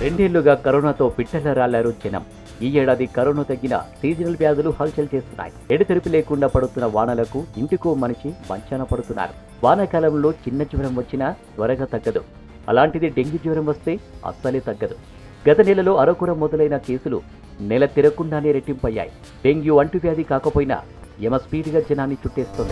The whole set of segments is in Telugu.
రెండేళ్లుగా కరోనాతో పిట్టల రాళ్లారు జనం ఈ ఏడాది కరోనా తగ్గిన సీజనల్ వ్యాధులు హల్చల్ చేస్తున్నాయి ఎడతెరిపి లేకుండా పడుతున్న వానలకు ఇంటికో మనిషి మంచాన పడుతున్నారు వానాకాలంలో చిన్న జ్వరం వచ్చినా త్వరగా తగ్గదు అలాంటిది డెంగ్యూ జ్వరం వస్తే అస్సలే తగ్గదు గత నెలలో అరకుర మొదలైన కేసులు నెల తిరగకుండానే రెట్టింపయ్యాయి డెంగ్యూ అంటువ్యాధి కాకపోయినా యమ స్పీడ్గా జనాన్ని చుట్టేస్తోంది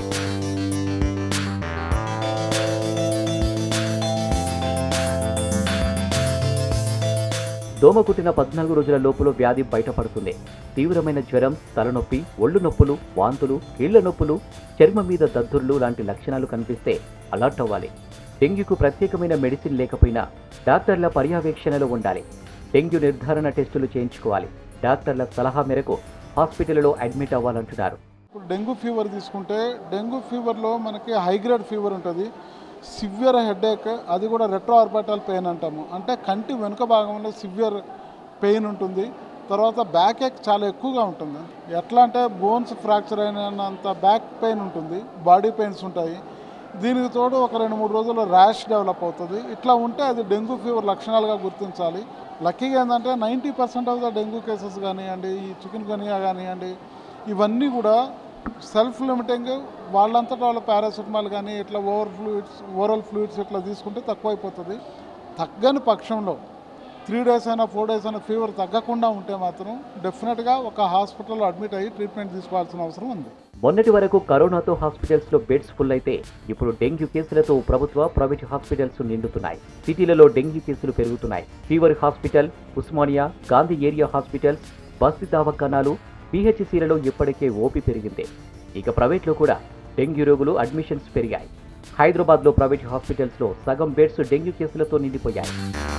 దోమ కుట్టిన పద్నాలుగు రోజుల లోపులో వ్యాధి బయటపడుతుంది తీవ్రమైన జ్వరం తలనొప్పి ఒళ్ళు నొప్పులు వాంతులు కీళ్ల నొప్పులు చర్మం మీద దద్దుర్లు లాంటి లక్షణాలు కనిపిస్తే అలర్ట్ అవ్వాలి డెంగ్యూకు ప్రత్యేకమైన మెడిసిన్ లేకపోయినా డాక్టర్ల పర్యవేక్షణలో ఉండాలి డెంగ్యూ నిర్ధారణ టెస్టులు చేయించుకోవాలి డాక్టర్ల సలహా మేరకు హాస్పిటల్లో అడ్మిట్ అవ్వాలంటున్నారు ఇప్పుడు డెంగ్యూ ఫీవర్ తీసుకుంటే డెంగ్యూ ఫీవర్లో మనకి హైగ్రేడ్ ఫీవర్ ఉంటుంది సివియర్ హెడేక్ అది కూడా రెట్రో ఆర్బిటల్ పెయిన్ అంటాము అంటే కంటి వెనుక భాగంలో సివియర్ పెయిన్ ఉంటుంది తర్వాత బ్యాక్ ఏక్ చాలా ఎక్కువగా ఉంటుంది ఎట్లా అంటే బోన్స్ ఫ్రాక్చర్ అయినంత బ్యాక్ పెయిన్ ఉంటుంది బాడీ పెయిన్స్ ఉంటాయి దీనికి తోడు ఒక రెండు మూడు రోజుల్లో ర్యాష్ డెవలప్ అవుతుంది ఇట్లా ఉంటే అది డెంగ్యూ ఫీవర్ లక్షణాలుగా గుర్తించాలి లక్కీగా ఏంటంటే ninety percent of the dengue cases కానివ్వండి ఈ చికెన్ గనియా కానివ్వండి ఇవన్నీ కూడా సెల్ఫ్ లిమిటింగ్ వాళ్ళంతటా వాళ్ళ పారాసిటమాల్ కానీ ఇట్లా ఓవర్ ఫ్లూయిడ్స్ ఓరల్ ఫ్లూయిడ్స్ ఇట్లా తీసుకుంటే తక్కువైపోతుంది తగ్గని పక్షంలో త్రీ డేస్ అయినా ఫోర్ డేస్ అయినా ఫీవర్ తగ్గకుండా ఉంటే మాత్రం డెఫినెట్గా ఒక హాస్పిటల్లో అడ్మిట్ అయ్యి ట్రీట్మెంట్ తీసుకోవాల్సిన అవసరం ఉంది మొన్నటి వరకు కరోనాతో హాస్పిటల్స్ లో బెడ్స్ ఫుల్ అయితే ఇప్పుడు డెంగ్యూ కేసులతో ప్రభుత్వ ప్రైవేట్ హాస్పిటల్స్ నిండుతున్నాయి సిటీలలో డెంగ్యూ కేసులు పెరుగుతున్నాయి fever hospital Osmania Gandhi area hospitals బస్తీ దవాఖానాలు పిహెచ్సిలలో ఇప్పటికే ఓపీ పెరిగింది ఇక ప్రైవేట్లో కూడా డెంగ్యూ రోగులు అడ్మిషన్స్ పెరిగాయి హైదరాబాద్లో ప్రైవేట్ హాస్పిటల్స్లో సగం బెడ్స్ డెంగ్యూ కేసులతో నిండిపోయాయి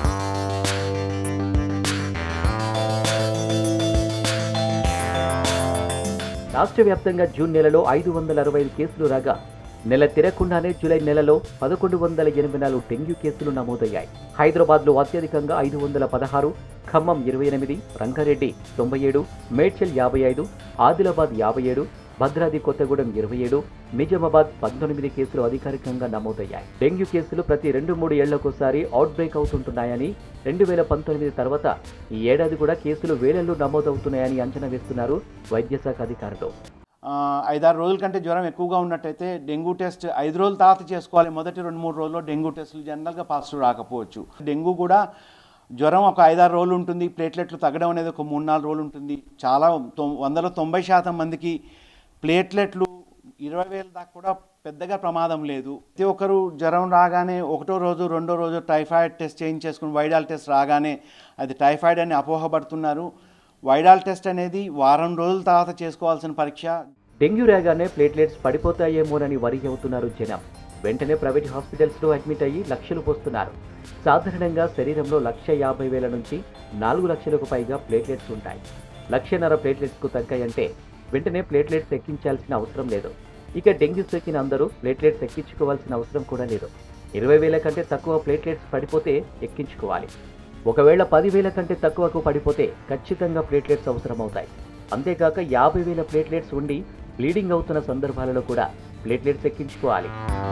రాష్ట్ర వ్యాప్తంగా జూన్ నెలలో ఐదు వందల అరవై ఐదు కేసులు రాగా నెల తిరగకుండానే జూలై నెలలో పదకొండు వందల ఎనభై నాలుగు డెంగ్యూ కేసులు నమోదయ్యాయి హైదరాబాద్లో అత్యధికంగా ఐదు వందల పదహారు ఖమ్మం ఇరవై ఎనిమిది రంగారెడ్డి తొంభై ఏడు మేడ్చల్ యాభై ఐదు ఆదిలాబాద్ యాభై ఏడు భద్రాద్రి కొత్తగూడెం ఇరవై ఏడు నిజామాబాద్ పంతొమ్మిది కేసులు అధికారికంగా నమోదయ్యాయి డెంగ్యూ కేసులు ప్రతి రెండు మూడు ఏళ్లకోసారి అవుట్ బ్రేక్ అవుతుంటున్నాయని రెండు వేల పంతొమ్మిది తర్వాత ఈ ఏడాది కూడా కేసులు వేలల్లో నమోదవుతున్నాయని అంచనా వేస్తున్నారు వైద్య శాఖ అధికారులు ఆ, ఐదారు రోజుల కంటే జ్వరం ఎక్కువగా ఉన్నట్టయితే డెంగ్యూ టెస్ట్ ఐదు రోజుల తర్వాత చేసుకోవాలి మొదటి రెండు మూడు రోజుల్లో డెంగ్యూ టెస్టులు జనరల్గా పాజిటివ్ రాకపోవచ్చు డెంగ్యూ కూడా జ్వరం ఒక ఐదారు రోజులు ఉంటుంది ప్లేట్లెట్లు తగ్గడం అనేది ఒక మూడు నాలుగు రోజులు ఉంటుంది చాలా తొం వందలో తొంభై శాతం మందికి ప్లేట్లెట్లు ఇరవై వేల దాకా కూడా పెద్దగా ప్రమాదం లేదు ప్రతి ఒక్కరు జ్వరం రాగానే ఒకటో రోజు రెండో రోజు టైఫాయిడ్ టెస్ట్ చేయించేసుకుని వైడాల్ టెస్ట్ రాగానే అది టైఫాయిడ్ అని అపోహపడుతున్నారు వైడాల్ టెస్ట్ అనేది వారం రోజుల తర్వాత చేసుకోవాల్సిన పరీక్ష డెంగ్యూ రాగానే ప్లేట్లెట్స్ పడిపోతాయేమోనని వరి అవుతున్నారు జనం వెంటనే ప్రైవేట్ హాస్పిటల్స్లో అడ్మిట్ అయ్యి లక్షలు పోస్తున్నారు సాధారణంగా శరీరంలో లక్ష యాభై వేల నుంచి నాలుగు లక్షలకు పైగా ప్లేట్లెట్స్ ఉంటాయి లక్షన్నర ప్లేట్లెట్స్కు తగ్గాయంటే వెంటనే ప్లేట్లెట్స్ ఎక్కించాల్సిన అవసరం లేదు ఇక డెంగ్యూ సోకిన అందరూ ప్లేట్లెట్స్ ఎక్కించుకోవాల్సిన అవసరం కూడా లేదు ఇరవై వేల కంటే తక్కువ ప్లేట్లెట్స్ పడిపోతే ఎక్కించుకోవాలి ఒకవేళ పదివేల కంటే తక్కువకు పడిపోతే ఖచ్చితంగా ప్లేట్లెట్స్ అవసరమవుతాయి అంతేకాక యాభై వేల ప్లేట్లెట్స్ ఉండి బ్లీడింగ్ అవుతున్న సందర్భాలలో కూడా ప్లేట్లెట్స్ ఎక్కించుకోవాలి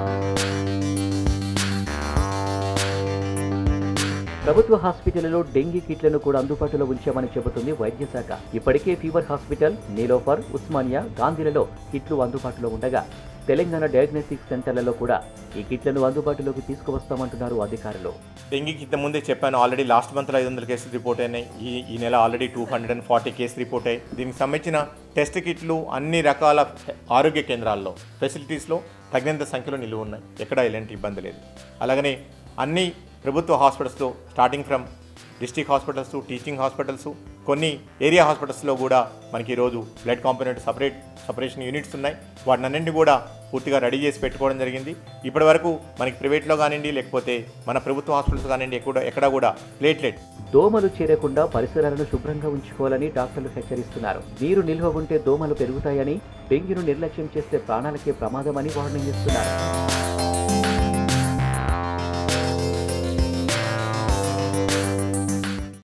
ప్రభుత్వ హాస్పిటల్లో డెంగీ కిట్లను కూడా అందుబాటులో ఉంచామని చెబుతుంది వైద్య శాఖ ఇప్పటికే ఫీవర్ హాస్పిటల్ నీలోఫర్ ఉస్మానియా గాంధీలలో కిట్లు అందుబాటులో ఉండగా తెలంగాణ డయాగ్నోస్టిక్ సెంటర్లలో కూడా ఈ కిట్లను అందుబాటులోకి తీసుకువస్తామంటున్నారు అధికారులు డెంగీకి ఇంత ముందే చెప్పాను ఆల్రెడీ లాస్ట్ మంత్లో ఐదు వందల కేసులు రిపోర్ట్ అయినాయి ఈ ఈ నెల already two hundred and forty case report అయ్యాయి దీనికి సంబంధించిన టెస్ట్ కిట్లు అన్ని రకాల ఆరోగ్య కేంద్రాల్లో ఫెసిలిటీస్లో తగినంత సంఖ్యలో నిలువ ఉన్నాయి ఎక్కడ ఎలాంటి ఇబ్బంది లేదు అలాగనే అన్ని ప్రభుత్వ హాస్పిటల్స్లో starting from district hospitals teaching hospitals కొన్ని ఏరియా హాస్పిటల్స్లో కూడా మనకి ఈరోజు blood component separate separation units ఉన్నాయి వాటినన్నింటినీ కూడా పూర్తిగా రెడీ చేసి పెట్టుకోవడం జరిగింది ఇప్పటి వరకు మనకి ప్రైవేట్లో కానివ్వండి లేకపోతే మన ప్రభుత్వ హాస్పిటల్స్ కానివ్వండి ఎక్కడ ఎక్కడ కూడా ప్లేట్లెట్ దోమలు చేరకుండా పరిసరాలను శుభ్రంగా ఉంచుకోవాలని డాక్టర్లు హెచ్చరిస్తున్నారు నీరు నిల్వ ఉంటే దోమలు పెరుగుతాయని డెంగ్యూను నిర్లక్ష్యం చేస్తే ప్రాణాలకే ప్రమాదమని వార్నింగ్ ఇస్తున్నారు